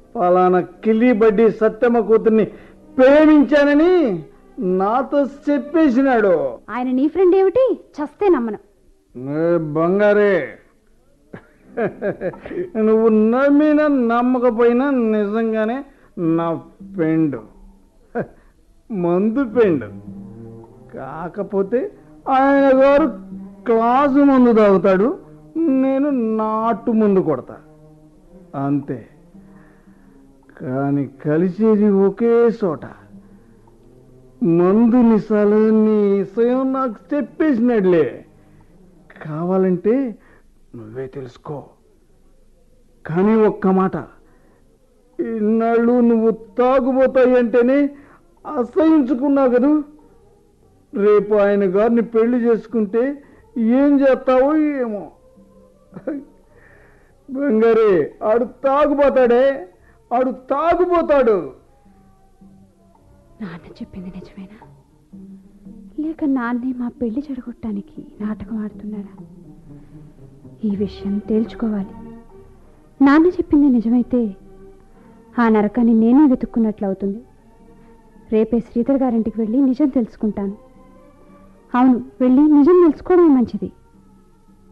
పలానా కిలి బడ్డి సత్యమ్మ కూతుర్ని ప్రేమించానని నాతో చెప్పేసినాడు ఆయన నీ ఫ్రెండ్ ఏమిటి చస్తే నమ్మను ఏ బంగారే నువ్వు నమ్మినా నమ్మకపోయినా నిజంగానే నా పెండు మందు పెండు కాకపోతే ఆయన గారు క్లాసు మందు తాగుతాడు నేను నాటు ముందు కొడతా అంతే కానీ కలిసేది ఒకే చోట మందు నిసాలు నీ ఇసయం నాకు చెప్పేసినాడులే కావాలంటే నువ్వే తెలుసుకో కానీ ఒక్క మాట ఇన్నాళ్ళు నువ్వు తాగుబోతాయి అంటేనే అసహించుకున్నావు కదూ రేపు ఆయన గారిని పెళ్లి చేసుకుంటే ఏం చేస్తావో ఏమో బంగారే ఆడు తాగుపోతాడే ఆడు తాగుపోతాడు నాన్న చెప్పింది నిజమేనా లేక నాన్నే మా పెళ్లి చెడగొట్టడానికి నాటకం ఆడుతున్నాడా ఈ విషయం తేల్చుకోవాలి నాన్న చెప్పింది నిజమైతే ఆ నరకాన్ని నేనే వెతుక్కున్నట్లు అవుతుంది రేపే శ్రీధర్ గారింటికి వెళ్ళి నిజం తెలుసుకుంటాను అవును వెళ్ళి నిజం తెలుసుకోవడమే మంచిది